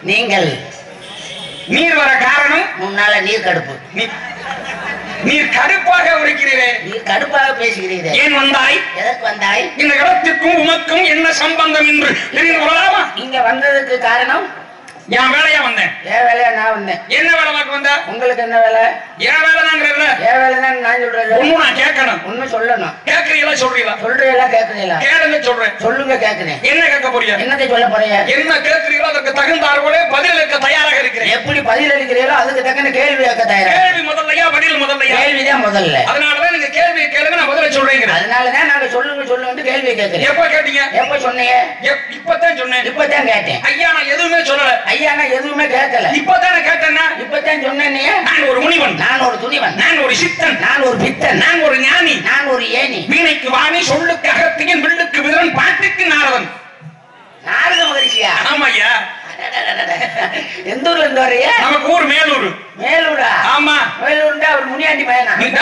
நீங்கள் நீர் வர காரணம் முன்னால நீர் கடுப்பு நீ- நீர் கடுப்பாக உரைக்கிறீரே நீர் கடுப்பாக பேசுகிறீர்கள் ஏன் வந்தாய் எதற்கு வந்தாய் இந்த இடத்திற்கும் உமக்கும் என்ன சம்பந்தம் என்று தெரிந்து கொள்ளலாமா இங்க வந்ததுக்கு காரணம் என் வேலையா வந்தேன் என் வேலையா நான் வந்தேன் என்ன வேலை பார்க்க வந்த உங்களுக்கு என்ன வேலை என் வேலை தாங்கிறதுல என் வேலை தான் நான் சொல்றது ஒண்ணும் நான் கேட்கணும் உண்மை சொல்லணும் கேட்கறீங்களா சொல்றீங்களா சொல்றீங்களா கேட்கறீங்களா கேளுங்க சொல்றேன் சொல்லுங்க கேட்கிறேன் என்ன கேட்க போறீங்க என்னத்தை சொல்ல போறீங்க என்ன கேட்கிறீங்களோ அதற்கு தகுந்தாற்போலே பதிலளிக்க தயாராக இருக்கிறேன் எப்படி பதில் அளிக்கிறீங்களோ அதுக்கு தக்கன கேள்வி கேட்க தயாரா கேள்வி முதல்லையா பதில் முதல்லையா கேள்விதான் முதல்ல அதனாலதான் நீங்க கேள்வி கேளுங்க நான் பதில சொல்றேங்கிறேன் அதனாலதான் நாங்க சொல்லுங்க சொல்லுங்க கேள்வி கேட்கிறேன் எப்ப கேட்டீங்க எப்ப சொன்னீங்க எப்- இப்பதான் சொன்னேன் இப்பதான் கேட்டேன் ஐயா நான் எதுவுமே சொல்லல ஐயா நான் எதுவுமே கேட்கல இப்பதானே கேட்டேன்னா இப்பதான் சொன்னேன் நான் ஒரு முனிவன் நான் ஒரு துணிவன் நான் ஒரு சித்தன் நான் ஒரு பித்தன் நான் ஒரு ஞானி நான் ஒரு ஏணி வீணைக்கு வாணி சொல்லுக்கு அகத்தியன் வில்லுக்கு விதரன் பாட்டுக்கு நாரதன் நாரத மகிழ்ச்சியா ஆமாய்யா எந்த ஊர்ல இருந்து வர்றீங்க நமக்கு ஊர் மேலூர் மேலூரா ஆமா மேலூர்டா அவர் முனியாண்டி பையனா இந்த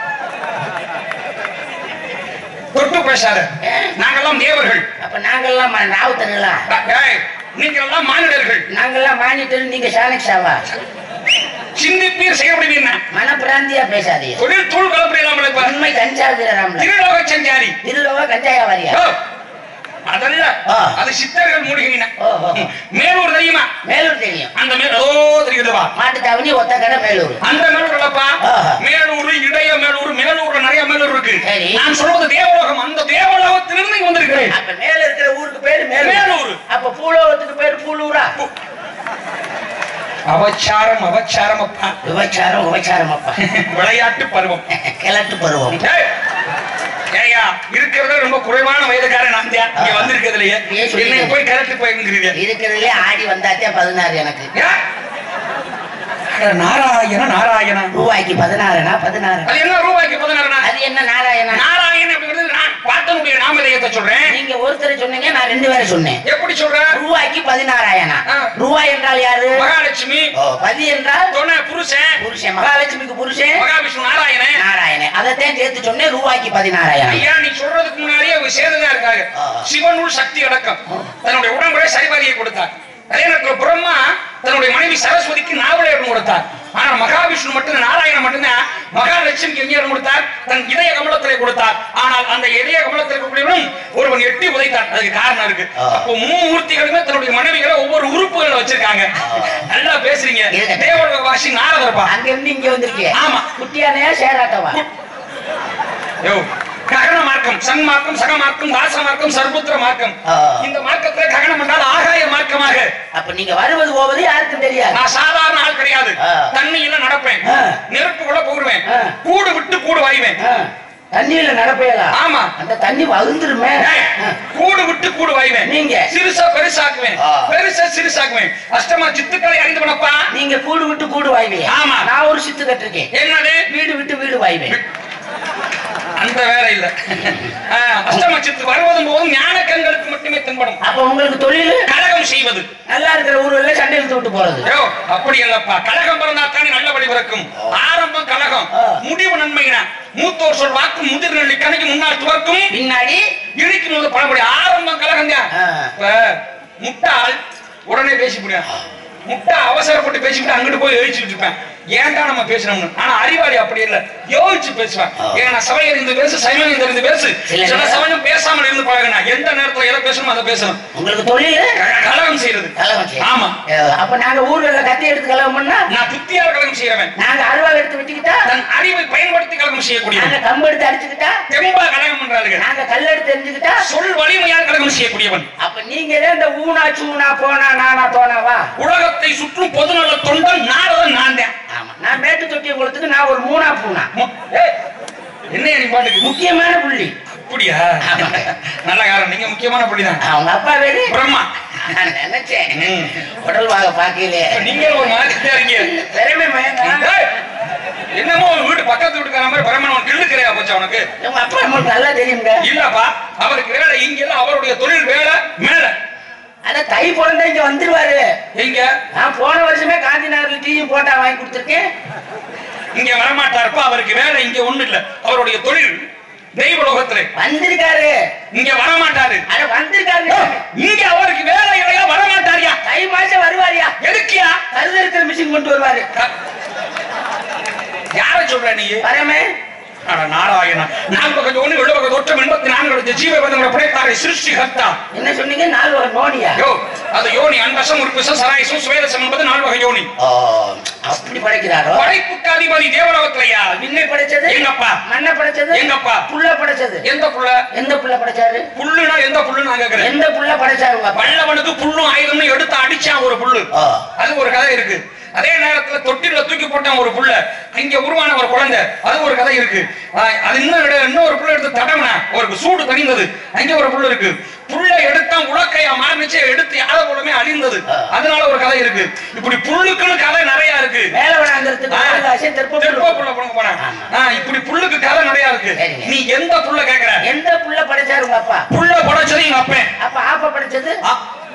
தொட்டு பேசாத நாங்கெல்லாம் தேவர்கள் அப்ப நாங்கெல்லாம் ம- ராவுத்தர்களா ஏய், நீங்களெல்லாம் மானிடர்கள் நாங்கெல்லாம் மானிட்டர் நீங்க சாணக்ஷாவா சிந்திப்பீர் செயல்படுவீர் மனப்பிராந்தியா பேசாதீங்க தொழில் தூள் கலப்படையிலாமல் உண்மை கஞ்சா வீரராம்ல திருலோக சஞ்சாரி திருலோக கஞ்சாயா வாரியா ஓ, அதல்ல ஆ. அது சித்தர்கள் மூழ்கின ஓ, ஓ, ஓ. மேலூர் தெரியுமா மேலூர் தெரியும் அந்த மேல் ஓ தெரியுதுவா மாட்டுத்தாவணி ஒத்த கடை மேலூர் அந்த மேலூர் இல்லப்பா ஆஹா. மேலூர் இடைய மேலூர் மேலூர்ல நிறைய மேலூர் இருக்கு சரி. நான் சொல்றது தேவலோகம் அந்த தேவலோகத்திலிருந்து இங்க வந்திருக்கிறேன் அப்ப மேல இருக்கிற ஊருக்கு பேரு மேலூர் மேலூர். அப்ப பூலோகத்துக்கு பேரு பூலூரா அவச்சாரம் அவச்சாரம் அப்பா விபச்சாரம் விபச்சாரம் அப்பா விளையாட்டு பருவம் கிழட்டு பருவம் ஏய், ஏய்யா இருக்கிறதே ரொம்ப குறைவான வயதுக்காரன் நான் தான் இங்க ஆ. வந்திருக்கிறதுலயே ஏன் சொல்றீங்க? என்னை போய் கரெக்ட் போயிருங்கிறீங்க இருக்கிறதுலே ஆடி வந்தாத்தே பதினாறு எனக்கு ஏன்? அட நாராயண நாராயண ரூபாய்க்கு பதினாறுனா பதினாறு அது என்ன ரூபாய்க்கு பதினாறுனா அது என்ன நாராயணா நாராயண அப்படிங்கிறது நான் பார்த்தனுடைய நாமதேயத்தை சொல்றேன் நீங்க ஒருத்தர் சொன்னீங்க நான் ரெண்டு பேரை சொன்னேன் எப்படி சொல்ற ரூபாய்க்கு பதினாறாயிரம் ஆ. ரூபாய் என்றால் யாரு மகாலட்சுமி ஓ, பதி என்றால் துணை புருஷன் புருஷன் மகாலட்சுமிக்கு புருஷன் மகாவிஷ்ணு நாராயணன் நாராயணன் அதைத்தான் சேர்த்து சொன்னேன் ரூபாய்க்கு பதினாறாயிரம் ஐயா நீ சொல்றதுக்கு முன்னாடியே அவங்க சேர்ந்துதான் இருக்காங்க ஆ. சிவனுள் சக்தி அடக்கம் தன்னுடைய உடம்புல சரிபாதியை கொடுத்தார் அதே நேரத்தில் பிரம்மா தன்னுடைய மனைவி சரஸ்வதிக்கு நாவலேடம் கொடுத்தார் ஆனா மகாவிஷ்ணு மட்டும் நாராயணன் மட்டும்தான் மகாலட்சுமிக்கு எங்கே இடம் கொடுத்தார் தன் இதய கமலத்திலே கொடுத்தார் ஆனால் அந்த இதய கமலத்தில் இருக்கக்கூடியவனும் ஒருவன் எட்டி உதைத்தான் அதுக்கு காரணம் இருக்கு ஆ. அப்போ மூர்த்திகளுமே தன்னுடைய மனைவிகளை ஒவ்வொரு உறுப்புகளை வச்சிருக்காங்க நல்லா பேசுறீங்க இருக்கட்டும். தேவலோக வாசி நாரதர்ப்பா அங்க இருந்து இங்க வந்திருக்கீங்க ஆமா. குட்டியானையா சேராட்டவா யோ ககன மார்க்கம் சன் மார்க்கம் சக மார்க்கம் தாச மார்க்கம் சர்புத்திர மார்க்கம் ஆ. இந்த மார்க்கத்துல ககனம் என்றால் ஆகாய மார்க்கமாக அப்ப நீங்க வருவது போவது யாருக்கும் தெரியாது நான் சாதாரண ஆள் கிடையாது ஆ. தண்ணியில நடப்பேன் ஆ. நெருப்புக்குள்ள போடுவேன் ஆ. கூடு விட்டு கூடு வாய்வேன் ஆ, தண்ணியில நடப்பையலாம் ஆமா அந்த தண்ணி வகுந்துருமே ஏய், கூடு விட்டு கூடு வாய்வேன் நீங்க? சிறுசா பெருசாக்குவேன் ஆ. பெருசா சிறுசாக்குவேன் அஷ்டமா சித்துக்களை அறிந்து பண்ணப்பா நீங்க கூடு விட்டு கூடு வாய்வீங்க ஆமா. நான் ஒரு சித்து கட்டிருக்கேன் என்னது வீடு விட்டு வீடு வாய்வேன் அந்த வேலை இல்ல ஆ, அஷ்டம சித்து வருவதும் போதும் ஞான கண்களுக்கு மட்டுமே தென்படும் அப்ப உங்களுக்கு தொழில் கலகம் செய்வது நல்லா இருக்கிற ஊர்ல சண்டை இழுத்து விட்டு போறது ஐயோ, அப்படி இல்லப்பா கலகம் பிறந்தாத்தானே நல்ல வழி பிறக்கும் ஆரம்பம் கலகம் ஆ. முடிவு நன்மையின மூத்தோர் சொல் வாக்கும் முதிர் நெல்லி கணக்கு முன்னால் துவர்க்கும் பின்னாடி இழிக்கும் போது பழமொழி ஆரம்பம் கலகம் தான் ஆ. இப்ப முட்டாள் உடனே பேசி முடியும் முட்டா அவசரப்பட்டு பேசிக்கிட்டு அங்கிட்டு போய் எழுச்சிட்டு இருப்பேன் ஏன்டா நம்ம பேசணும்னு ஆனா அறிவாளி அப்படி இல்ல யோசிச்சு பேசுவேன் ஆ. ஏன்னா சபையில் இருந்து பேசு சைவம் இருந்து பேசு சில சில நேரம் சமயம் பேசாமல் இருந்து பழகினா எந்த நேரத்துல எதை பேசணும் அதை பேசணும் உங்களுக்கு தொழில் க- கலகம் செய்யறது கலகம் செய்ய ஆமா அப்ப நாங்க ஊர்ல கத்தி எடுத்து கலகம் பண்ணா நான் புத்தியால் கலகம் செய்யறவன் நாங்க அருவாள் எடுத்து வெட்டிக்கிட்டா தன் அறிவை பயன்படுத்தி கலகம் செய்யக்கூடியவன் நாங்க கம்பு எடுத்து அடிச்சுக்கிட்டா தெம்பா கலகம் பண்றாளுங்க நாங்க கல் எடுத்து எரிஞ்சுக்கிட்டா சொல் வலிமையால் கலகம் செய்யக்கூடியவன் அப்ப நீங்க தான் இந்த ஊனா சூனா போனா நானா தோனாவா உலகத்தை சுற்றும் பொதுநல தொண்டன் நாரதன் நான் தான் ஆமா நான் மேட்டு தொட்டிய குளத்துக்கு நான் ஒரு மூணா பூனா மு- ஏய், என்ன நீ பாட்டுக்கு முக்கியமான புள்ளி அப்படியா நல்ல காரணம் நீங்க முக்கியமான புள்ளிதான் அவங்க அப்பா வேறு பிரம்மா நான் நினைச்சேன் ம். உடல் வாக பாக்கையிலே இப்ப நீங்க ஒரு மாதிரி இருக்கீங்க பெருமை மயங்க ஏய், என்னமோ உன் வீட்டு பக்கத்து வீட்டுக்கார மாதிரி பிரம்மன் கிள்ளுக்கிறையா போச்சு அவனுக்கு உங்க அப்பா நம்மளுக்கு நல்லா தெரியுங்க இல்லப்பா அவருக்கு வேலை இங்க இல்ல அவருடைய தொழில் வேலை மேல ஆனா தை பிறந்தா இங்க வந்துருவாரு எங்க நான் போன வருஷமே காந்தி நகர்ல டீயும் போட்டா வாங்கி கொடுத்துருக்கேன் இங்க வரமாட்டாருப்பா அவருக்கு வேலை இங்க ஒண்ணு இல்ல அவருடைய தொழில் தெய்வ லோகத்துல வந்திருக்காரு இங்க வர மாட்டாரு அட வந்திருக்காரு இங்க அவருக்கு வேலை இல்லையா வர மாட்டாரியா தை மாசம் வருவாரியா எதுக்கியா கருதறுக்கிற மிஷின் கொண்டு வருவாரு யார சொல்ற நீ வரமே அட நாராயணா நாலு பக்கம் ஒண்ணு எழுபது பக்கம் தொற்றம் எண்பத்தி நான்கு எடுத்த ஜீவ பதங்களை படைத்தாரை சிருஷ்டி கர்த்தா என்ன சொன்னீங்க நாலு வகை நோனியா யோ அது யோனி அன்பசம் உறுப்பிசம் சராயசம் சுவேதசம் என்பது நாலு வகை யோனி ஓ, அப்படி படைக்கிறாரோ படைப்புக்கு அதிபதி தேவலோகத்திலையா விண்ணை படைச்சது எங்கப்பா மண்ணை படைச்சது எங்கப்பா புள்ள படைச்சது எந்த புள்ள எந்த புள்ள படைச்சாரு புல்லுனா எந்த புல்லுன்னு நான் கேக்குறேன் எந்த புள்ள படைச்சாரு உங்க அப்பா? பல்லவனுக்கு புல்லும் ஆயுதம்னு எடுத்து அடிச்சான் ஒரு புல்லு ஓ. அது ஒரு கதை இருக்கு அதே நேரத்துல தொட்டில தூக்கி போட்டான் ஒரு புள்ள அங்க உருவான ஒரு குழந்தை அது ஒரு கதை இருக்கு ஆஹ் அது இன்னும் எடு- இன்னும் ஒரு புள்ள எடுத்து தடவுன ஒரு சூடு தணிந்தது அங்க ஒரு புள்ள இருக்கு புள்ள எடுத்தா உலக்கையா மாறிச்சு எடுத்து யாத போலமே அழிந்தது ஆ. அதனால ஒரு கதை இருக்கு இப்படி புல்லுக்குன்னு கதை நிறைய இருக்கு மேல வனாந்திரத்துக்கு ஆ. ஆகாசம் தெற்ப தெற்ப புல்லு. புல்ல போன போனேன் ஆமா. ஆஹ் இப்படி புல்லுக்கு கதை நிறைய இருக்கு சரிங்க. நீ எந்த புல்ல கேக்குற எந்த புள்ள படைச்சாரு உங்க அப்பா புல்ல படைச்சது எங்க அப்பேன் அப்ப ஆப்ப படைச்சது ஆ,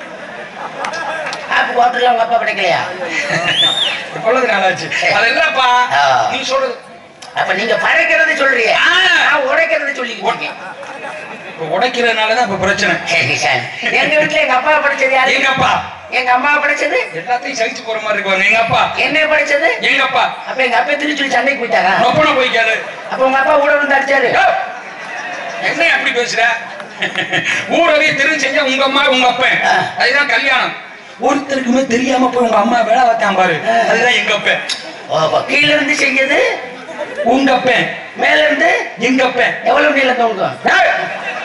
ஆப்பு ஹோட்டல்ல உங்க அப்பா படைக்கலையா கொள்ளது நாளாச்சு அதெல்லாம்ப்பா ஆ. நீ சொல்றது அப்ப நீங்க படைக்கிறது சொல்றீங்க ஆ. நான் உடைக்கிறது சொல்லிக்கிட்டு இருக்கேன் இப்ப உடைக்கிறதுனாலதான் இப்ப பிரச்சனை சரி சார் எங்க வீட்டுல எங்க அப்பா படைச்சது யாரு எங்க அப்பா எங்க அம்மா படைச்சது எல்லாத்தையும் சகிச்சு போற மாதிரி இருக்குவாங்க எங்க அப்பா என்ன படைச்சது எங்க அப்பா அப்ப எங்க அப்பா திருச்சி சண்டைக்கு போயிட்டாரா நொப்பன போய்க்காரு அப்ப உங்க அப்பா ஊட வந்து அடிச்சாரு யோ, என்ன அப்படி பேசுற ஊரவே தெரிஞ்சு செஞ்சா உங்க அம்மா உங்க அப்பன் ஆ. அதுதான் கல்யாணம் ஒருத்தருக்குமே தெரியாம போய் உங்க அம்மா வேலை பார்த்தான் பாரு அதுதான் எங்க அப்பன் ஓ, அப்ப கீழ இருந்து செஞ்சது உங்க அப்பன் மேல இருந்து எங்க அப்பன் எவ்வளவு நீளம் தொங்கும் ஏய்,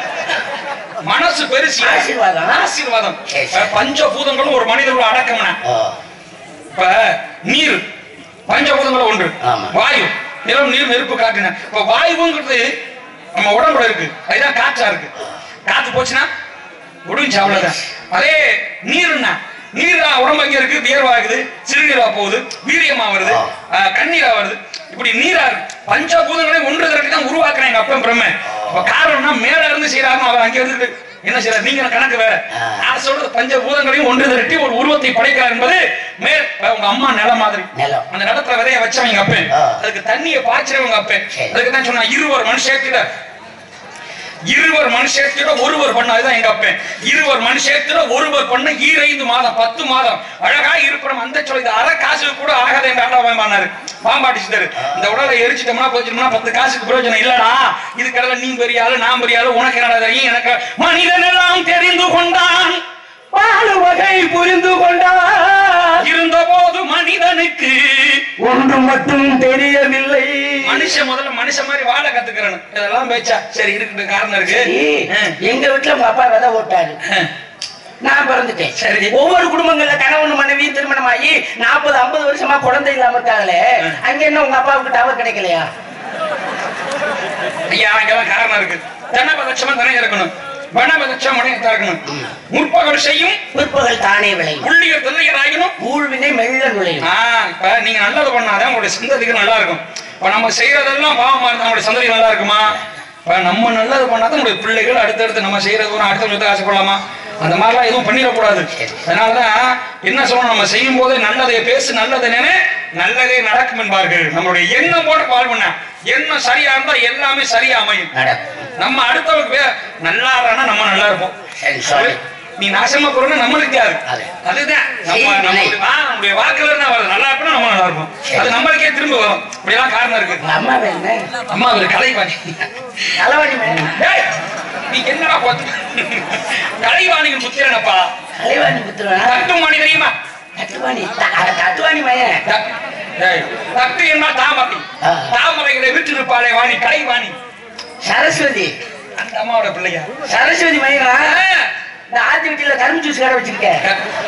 மனசு பெருசு ஆசீர்வாதம். ஆசீர்வாதம் சரி, சரி. பஞ்சபூதங்களும் ஒரு மனிதனோட அடக்கம்னா ஓ, இப்ப நீர் பஞ்சபூதங்கள் ஒன்று ஆமா. வாயு நிலம் நீர் நெருப்பு காற்றுன இப்ப வாயுங்கிறது நம்ம உடம்புல இருக்கு அதுதான் காற்றா இருக்கு காத்து போச்சுன்னா முடிஞ்சு அவ்வளவுதான் அதே நீர்னா நீர் உடம்பு அங்க இருக்கு வியர்வாகுது சிறுநீரா போகுது வீரியமா வருது ஆ. ஆஹ், கண்ணீரா வருது இப்படி நீரா இருக்கு பஞ்சபூதங்களையும் ஒன்று திரட்டி தான் உருவாக்குறேன் எங்க அப்பன் பிரம்ம இப்ப காரணம்னா மேல இருந்து செய்யறாங்க அவன் அங்க இருந்துட்டு என்ன செய்யறாரு நீங்க கணக்கு வேற ஆ. நான் சொல்றது பஞ்சபூதங்களையும் ஒன்று திரட்டி ஒரு உருவத்தை படைக்கிறார் என்பது மேல் இப்ப உங்க அம்மா நிலம் மாதிரி நிலம். அந்த நிலத்துல விதைய வச்சவன் எங்க அப்பன் ஆ. அதுக்கு தண்ணியை பாய்ச்சறவங்க அப்பன் சரி. அதுக்கு தான் சொன்னா இருவர் மனுஷத்தில இருவர் மனுஷத்தில ஒருவர் பண்ண அதுதான் எங்க அப்பன் இருவர் மனுஷத்தில ஒருவர் பண்ண ஈரைந்து மாதம் பத்து மாதம் அழகா இருப்பிடம் அந்த சொல்லி இது அரை காசுக்கு கூட ஆகாத எங்க ஆண்டா பாம்பானாரு பாம்பாட்டிச்சுட்டாரு இந்த உடலை எரிச்சிட்டோம்னா போச்சுட்டோம்னா பத்து காசுக்கு பிரயோஜனம் இல்லடா இது கடல நீ பெரிய ஆளு நான் பெரிய ஆளு உனக்கு என்னடா தெரியும் எனக்கு மனிதன் எல்லாம் தெரிந்து கொண்டான் பாலு வகை புரிந்து கொண்டா இருந்த போது மனிதனுக்கு ஒன்று மட்டும் தெரியவில்லை மனுஷன் முதல்ல மனுஷன் மாதிரி வாழ கத்துக்கிறணும் இதெல்லாம் பேச்சா சரி இருக்கட்டும் காரணம் இருக்கு சரி, ஆ. எங்க வீட்டுல உங்க அப்பா விதை ஓட்டாரு ஆ. நான் பிறந்துட்டேன் சரி. ஒவ்வொரு குடும்பங்கள்ல கணவன் மனைவி திருமணமாகி நாற்பது ஐம்பது வருஷமா குழந்தை இல்லாம இருக்காங்களே அங்க என்ன உங்க அப்பாவுக்கு டவர் கிடைக்கலையா ஐயா அங்கெல்லாம் காரணம் இருக்கு தனபதட்சமா தானே இருக்கணும் வனபதட்சம் மனையத்தா இருக்கணும் முற்பகல் செய்யும் பிற்பகல் தானே விளையும் புள்ளியர் தொல்லையர் ஆகினும் ஊழ்வினை மெல்ல நுழையும் ஆ, இப்ப நீங்க நல்லது பண்ணாதான் உங்களுடைய சந்ததிக்கு நல்லா இருக்கும் இப்ப நம்ம செய்யறதெல்லாம் பாவமா இருந்தா நம்மளுடைய சந்ததி நல்லா இருக்குமா இப்ப நம்ம நல்லது பண்ணாதான் நம்முடைய பிள்ளைகள் அடுத்தடுத்து நம்ம செய்யறது ஒரு அடுத்த ஆசைப்படலாமா அந்த மாதிரிலாம் எதுவும் பண்ணிடக்கூடாது அதனாலதான் என்ன சொல்லணும் நம்ம செய்யும் போதே நல்லதை பேசு நல்லதை நினை நல்லதே நடக்கும் என்பார்கள் நம்மளுடைய எண்ணம் போட்டு வாழ்வுனா எண்ணம் சரியா இருந்தா எல்லாமே சரியா அமையும் நடக்கும் நம்ம அடுத்தவங்க வே- நல்லா இருந்தா நம்ம நல்லா இருப்போம் சரி, sorry. நீ நாசமா போறோம்னா நம்மளுக்கு யாரு அது. அதுதான் நம்ம சரி, நம்மளுடைய வா- நம்முடைய வாக்குல இருந்தா வருது நல்லா இருப்போம் நம்ம நல்லா இருப்போம் சரி. அது நம்மளுக்கே திரும்ப வரும் இப்படியெல்லாம் காரணம் இருக்கு உங்க அம்மா வேணே அம்மா ஒரு கலைவாணி தலைவாணி வேணே டேய், நீ என்னடா பார்த்து கலைவாணியின் புத்திரனப்பா தலைவாணி புத்திரனா தட்டும் மணி தெரியுமா தட்டுவாணி த- அட, தட்டுவாணி மயன் த- டேய், தட்டு என்ன தாமரை ஆ. தாமரைகளை விட்டு இருப்பாளே வாணி கலைவாணி சரஸ்வதி அந்த அம்மாவோட பிள்ளையா சரஸ்வதி மயனா ஆ. இந்த ஆத்தி வீட்டுல கரும்பு ஜூஸ் கடை வச்சிருக்கேன்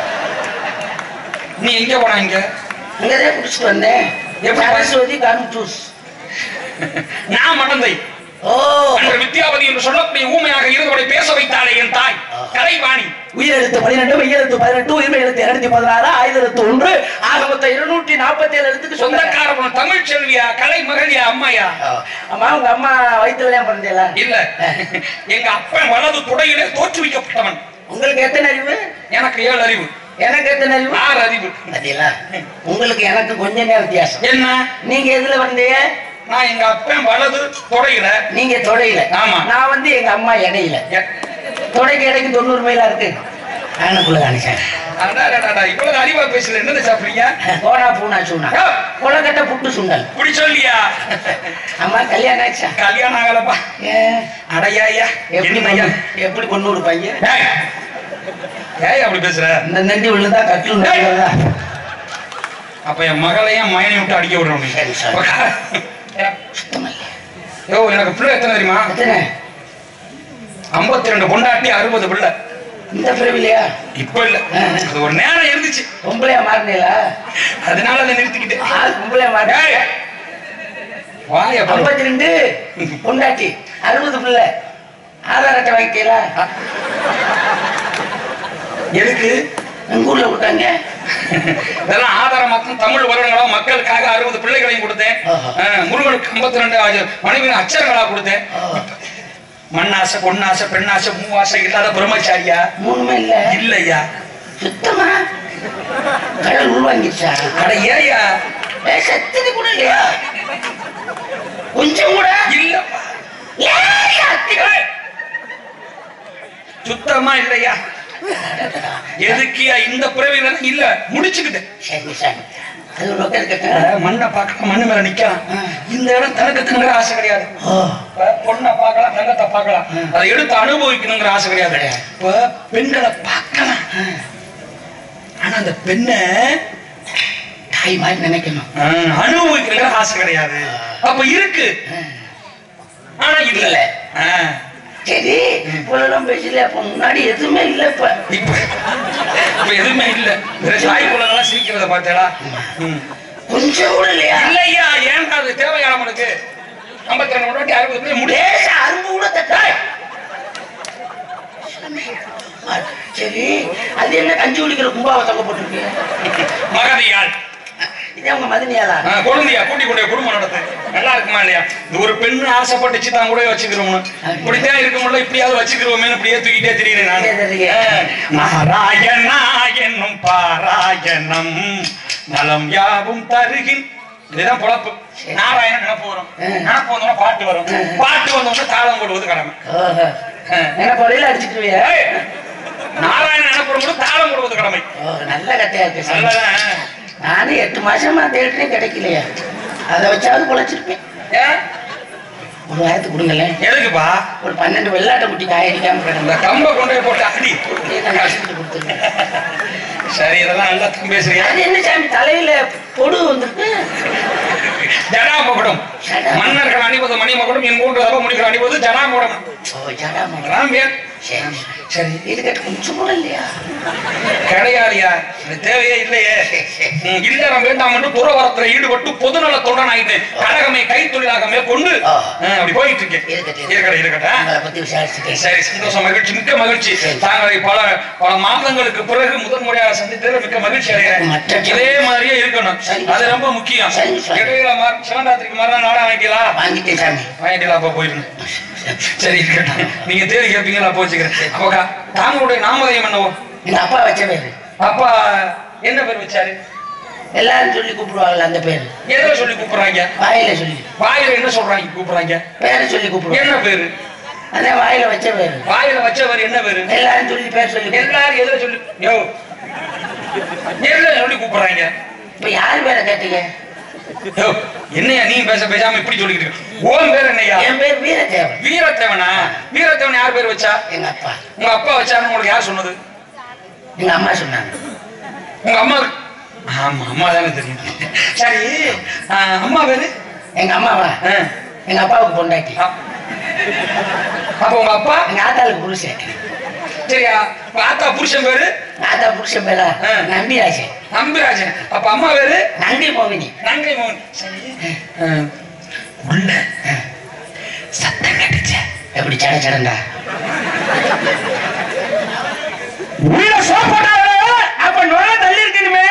நீ எங்க போனா இங்க இங்கதான் குடிச்சிட்டு வந்தேன் எப்படி? சரஸ்வதி கரும்பு ஜூஸ் நான் மடந்தை ஓ அன்று வித்யாவதி என்று சொல்லக்கூடிய ஊமையாக இருந்தவளை பேச வைத்தாளே என் தாய் கலைவாணி உயிர் எழுத்து பன்னிரெண்டு மெய் எழுத்து பதினெட்டு உயிர்மை எழுத்து இருநூத்தி பதினாறு ஆயுத எழுத்து ஒன்று ஆக மொத்தம் இருநூற்றி நாற்பத்தி ஏழு எழுத்துக்கு சொந்தக்கார சொந்தக்கார பொண்ணு தமிழ் செல்வியா கலை மகளியா அம்மாயா அம்மா உங்க அம்மா வயிற்றுல தான் பிறந்தீங்களா இல்ல எங்க அப்பன் வலது துடையிலே தோற்றுவிக்கப்பட்டவன் உங்களுக்கு எத்தனை அறிவு எனக்கு ஏழு அறிவு எனக்கு எத்தனை அறிவு ஆறு அறிவு பாத்தீங்களா உங்களுக்கு எனக்கு கொஞ்ச நேரம் வித்தியாசம் என்ன நீங்க எதுல வந்தீங்க நான் எங்க அப்பன் வலது தொடையில நீங்க தொடையில ஆமா. நான் வந்து எங்க அம்மா இடையில எ- தொடைக்கு இடைக்கு தொண்ணூறு மைலா இருக்கு அங்கனுக்குள்ள நினைச்சேன் அடாடாடாடா, இவ்வளவு அறிவா பேசல என்னது சாப்பிடுறீங்க போனா பூனா சூனா யோ, கொலக்கட்டை புட்டு சுண்டல் இப்படி சொல்லியா அம்மா கல்யாணம் ஆச்சா கல்யாணம் ஆகலப்பா ஏன் அடையா ஐயா எப்படி என்னய்யா? கொண்டு- எப்படி கொண்டு ஒரு பையன் ஏய், ஏய் அப்படி பேசுற இந்த நெண்டி விழுந்தா கட்டில் டேய். நடுவுலதா. அப்ப என் மகளையும் மயனை விட்டு அடிக்க விடுறோம் நீ. சரி, சரி. உட்கார். சுத்தமா இல்ல. யோ எனக்கு பிள்ளை எத்தனை தெரியுமா எத்தனை ஐம்பத்தி ரெண்டு பொண்டாட்டி அறுபது பிள்ளை இந்த பிறவிலையா இப்ப இல்ல அது ஒரு நேரம் இருந்துச்சு பொம்பளையா மாறினீங்களா அதனால அதை நிறுத்திக்கிட்டேன் ஆள் பொம்பளையா மாறி ஏய், வாய பாரு. ஐம்பத்தி ரெண்டு பொண்டாட்டி அறுபது பிள்ளை ஆதார் அட்டை வாங்கிக்கலாம் எதுக்கு எங்க ஊர்ல விட்டாங்க இதெல்லாம் ஆதாரம் மாத்திரம் தமிழ் வருடங்களா மக்களுக்காக அறுபது பிள்ளைகளையும் கொடுத்தேன் ஆஹா. அஹ், முருகனுக்கு ஐம்பத்தி ரெண்டு மனைவியின் அச்சரங்களா கொடுத்தேன் மண்ணாசை பொன்னாசை பெண்ணாசை மூவாசை இல்லாத பிரம்மச்சாரியா மூணுமே இல்ல இல்லையா சுத்தமா கடல் உள்வாங்கிடுச்சா அட ஏயா ஏ, சத்தினி கூட இல்லையா கொஞ்சம் கூட இல்லப்பா ஏய், அத்தி- ஏய். சுத்தமா இல்லையா எதுக்கியா இந்த பிறவில இல்ல முடிச்சுக்கிட்டேன் சரி சரி அது ஒரு பக்கம் இருக்கட்டும் அஹ், மண்ணை பார்க்கலாம் மண்ணு மேல நிக்கலாம் இந்த இடம் தனக்கு தங்குற ஆசை கிடையாது ஓ இப்ப பொண்ணை பார்க்கலாம் தங்கத்தை பார்க்கலாம் அதை எடுத்து அனுபவிக்கணுங்கிற ஆசை கிடையாது இப்ப பெண்களை பார்க்கலாம் ஆனா அந்த பெண்ணை தாய் மாதிரி நினைக்கணும் அஹ், அனுபவிக்கணுங்கிற ஆசை கிடையாது அப்ப இருக்கு ஆனா இல்ல அஹ், சரி இவ்வளவு பேசல அப்ப முன்னாடி எதுவுமே இல்ல இப்ப இப்ப இப்ப எதுவுமே இல்ல தாய்க்குள்ள சிரிக்கிறத பார்த்தேடா ம். கொஞ்சம் கூட இல்லையா இல்லையா ஏன்டா அது தேவையான உனக்கு ஐம்பத்தி ரெண்டு முன்னாடி அறுபது பேர் முடியாது லேச அரும்பு கூட தட்டாய் சரி அது என்ன கஞ்சி குடிக்கிற கும்பாவை தொங்க போட்டிருக்கு மகதியாள் இதே உங்க மதினியாளா ஆ, குழந்தையா கூட்டி கொண்டு போய் குடும்பம் நடத்து நல்லா இருக்குமா இல்லையா இது ஒரு பெண்ணு ஆசைப்பட்டுச்சு தான் கூட வச்சுக்கிறோம்னு இப்படித்தான் இருக்க முடியல இப்படியாவது வச்சுக்கிறோமே இப்படியே தூக்கிட்டே திரியிறேன் நான் தெரியுது. நாராயணா என்னும் பாராயணம் நலம் யாவும் தருகின் இதுதான் பொழப்பு நாராயணன் நினப்பு வரும் நினப்பு வந்தோம்னா பாட்டு வரும் பாட்டு வந்தோம்னா தாளம் போடுவது கடமை ஓஹோ. என்ன பொறையில அடிச்சுக்குவியா ஏய், நாராயணன் நினப்பு வரும்போது தாளம் போடுவது கடமை ஓ நல்ல கட்டையா இருக்கு சாமி. நல்லதான் நானும் எட்டு மாசமா தேடினே கிடைக்கலையா அதை வச்சாவது பொழைச்சிருப்பேன் ஏன்? ஒரு வாரத்துக்கு கொடுங்களேன் எதுக்குப்பா ஒரு பன்னெண்டு வெள்ளாட்டை குட்டி காயடிக்காம இந்த கிடந்தா கம்பை கொண்டு போய் போட்டு அடி கஷ்டத்துக்கு கொடுத்துருங்க சரி இதெல்லாம் நல்லா பேசுறியா அது என்ன சாமி தலையில பொடு வந்திருக்கு ஜடாமகுடம் ஜடா. மன்னர்கள் அணிவது மணிமகுடம் என் மூன்று தப முடிகள் அணிவது ஜடாமகுடம் ஓ ஜடா மகன். அதான் பேர் சரி சரி இது கேட்டு கொஞ்சம் கூட இல்லையா கிடையாதுயா இது தேவையே இல்லையே ம், இல்லறம் வேண்டாம் என்று துறவரத்துல ஈடுபட்டு பொதுநல தொண்டன் ஆயிட்டேன் கழகமே கைத்தொழிலாக மேற்கொண்டு ஆ. ஆ, அப்படி போயிட்டு இருக்கேன் இருக்கட்டும். இருக்கட்டும் இருக்கட்டும் உங்களை பத்தி விசாரிச்சுட்டேன் சரி சந்தோஷம் மகிழ்ச்சி மிக்க மகிழ்ச்சி தாங்களை பல பல மாதங்களுக்கு பிறகு முதல் முறையாக சந்தித்ததில் மிக்க மகிழ்ச்சி அடைகிறேன் மற்ற- இதே மாதிரியே இருக்கணும் சரி. அது ரொம்ப முக்கியம் சரி, சரி. இடையில மார் சிவராத்திரிக்கு மறுநாள் நாடகம் வாங்கிட்டீங்களா வாங்கிட்டேன் சாமி வாங்கிட்டீங்களா அப்ப போயிருங்க சரி இருக்கட்டும் நீங்க தேடி கேட்பீங்க நான் போச்சுக்கிறேன் அப்போ தாங்களுடைய நாமதயம் என்னவோ எங்க அப்பா வச்ச பேரு அப்பா என்ன பேர் வச்சாரு எல்லாரும் சொல்லி கூப்பிடுவாங்கல்ல அந்த பேரு எதுல சொல்லி கூப்பிடுறாங்க வாயில சொல்லி வாயில என்ன சொல்றாங்க கூப்பிடுறாங்க பேரை சொல்லி கூப்பிடுவாங்க என்ன பேரு அதான் வாயில வச்ச பேரு வாயில வச்சவர் என்ன பேரு எல்லாரும் சொல்லி பேர் சொல்லி கூப்பிடு. எல்லாரும் எதுல சொல்லி யோ எதுல சொல்லி கூப்பிடுறாங்க இப்ப யார் பேரை கேட்டீங்க யோ, என்னையா நீ பேச பேசாம இப்படி சொல்லிக்கிட்டு இருக்க? உன் பேர் என்னையா என் பேர் வீரதேவன் வீரத்தேவனா வீரத்தேவன் யார் பேர் வச்சா எங்க அப்பா உங்க அப்பா வச்சாருன்னு உங்களுக்கு யார் சொன்னது எங்க அம்மா சொன்னாங்க உங்க அம்மா ஆமா அம்மா தானே தெரியும் சரி ஆ, அம்மா பேரு எங்க அம்மாவா ஆ. எங்க அப்பாவுக்கு பொண்டாட்டி ஆ. அப்ப உங்க அப்பா எங்க ஆத்தாளுக்கு புருஷன் சரியா உங்க ஆத்தா புருஷன் பேரு எங்க ஆத்தா புருஷன் பேரா ஆ. நம்பிராஜன் நம்பிராஜன் அப்ப அம்மா பேரு நந்தி மோகினி நங்கை மோகன் சரி ஆ. உள்ள சத்தம் கேட்டுச்சு எப்படி சட சடண்டா உள்ள சோப்பட்டாரு அப்ப நுழ தள்ளி இருக்கணுமே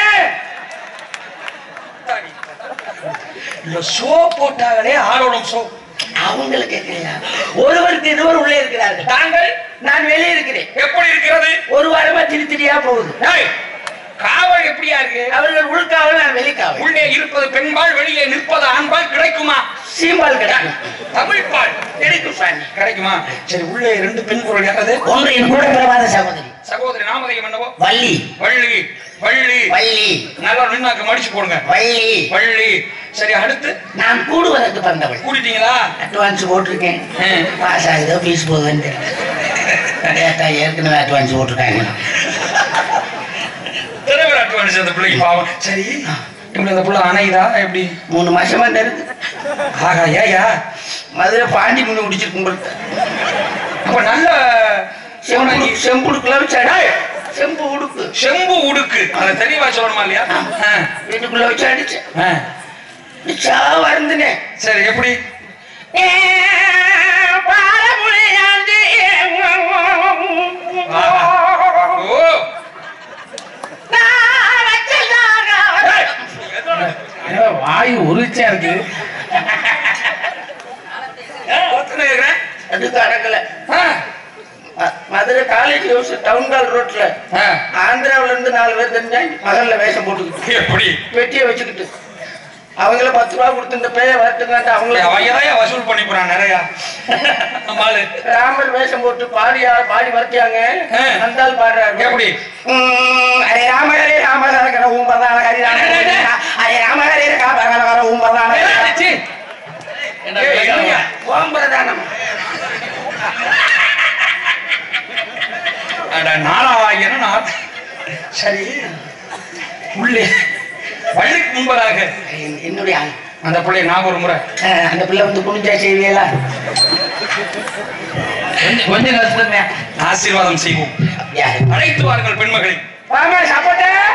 இல்ல சோ போட்டாங்களே ஆரோடம் சோ அவங்களுக்கு கேட்கலையா ஒருவருக்கு இருவர் உள்ளே இருக்கிறார்கள் தாங்கள் நான் வெளியே இருக்கிறேன் எப்படி இருக்கிறது ஒரு வாரமா திரி திரியா போகுது ஏய், காவல் காவல் எப்படியா இருக்கு அவர்கள் உள்காவல் நான் வெளிக்காவல் உள்ளே இருப்பது பெண்பால் வெளியே நிற்பது ஆண்பால் கிடைக்குமா சீம்பால் கிடைக்கும் தமிழ் பால் கிடைக்கும் சாமி கிடைக்குமா சரி உள்ளே ரெண்டு பெண் குரல் யாராவது ஒன்று என் கூட பிறவாத சகோதரி சகோதரி நாமதேயம் என்னவோ வள்ளி வள்ளி வள்ளி வள்ளி நல்லா நின்னாக்க மடிச்சு போடுங்க வள்ளி வள்ளி சரி அடுத்து நான் கூடுவதற்கு பிறந்தவள் கூட்டிட்டீங்களா அட்வான்ஸ் போட்டிருக்கேன் ம். பாஸ் ஆகுதோ ஃபீஸ் போகுதுன்னு தெரியல. கேட்டா ஏற்கனவே அட்வான்ஸ் போட்டிருக்காங்க தலைவர் அட்வான்ஸ் அந்த பிள்ளைக்கு பாவம் சரி இப்படி அந்த புள்ள அணையுதா எப்படி மூணு மாசமா இருக்கு ஆகா ஏயா மதுரை பாண்டி முன்னு குடிச்சிருக்கும் போல. அப்ப நல்ல செம்பு செம்புடுக்குள்ள வச்சாடா செம்பு உடுக்கு செம்பு உடுக்கு அதை தெளிவா சொல்லணுமா இல்லையா ஆ, வீட்டுக்குள்ள வச்சு அடிச்சேன் ஆ. சா வருந்துனே சரி எப்படி ஓ வாய் உரிச்சா இருக்கு ஒத்துன்னு இருக்கிறேன். அதுக்கு அடக்கல ஆ, ம- Madurai college house town hall ரோட்ல ஆ. ஆந்திராவுல இருந்து நாலு பேர் தெரிஞ்சாங்க மகல்ல வேஷம் போட்டுக்கிட்டு எப்படி வெட்டியை வச்சுக்கிட்டு அவங்கள பத்து ரூபா கொடுத்து இந்த பேய வரட்டுங்காட்டு அவங்கள அவங்கதான் வசூல் பண்ணி போறான் நிறைய நம்ம ஆளு ராமர் வேஷம் போட்டு பாடியா பாடி வரட்டியாங்க ஆ. அந்த ஆள் பாடுறாரு எப்படி உம், ஹரே ராம ஹரே ராம சரகர ஊம் பிரதான ஹரி ராம ஹரே ராம ஹரே ராம ஊம் பிரதான ச்சீ. ஏய், என்னய்யா? ஓம் பிரதானம் அட நாலாயிரம் நாத் சரி உள்ளே வள்ளிக்கு முன்பதாக என்- என்னுடைய ஆள். அந்த பிள்ளை நான் ஒரு முறை அஹ், அந்த பிள்ளை வந்து குனிஞ்சா செய்வியலா கொஞ்சம் கொஞ்சம் கஷ்டம் ஆசீர்வாதம் செய்வோம் யாரு அழைத்து வாருங்கள் பெண்மகளை வாமா சாப்பாட்டா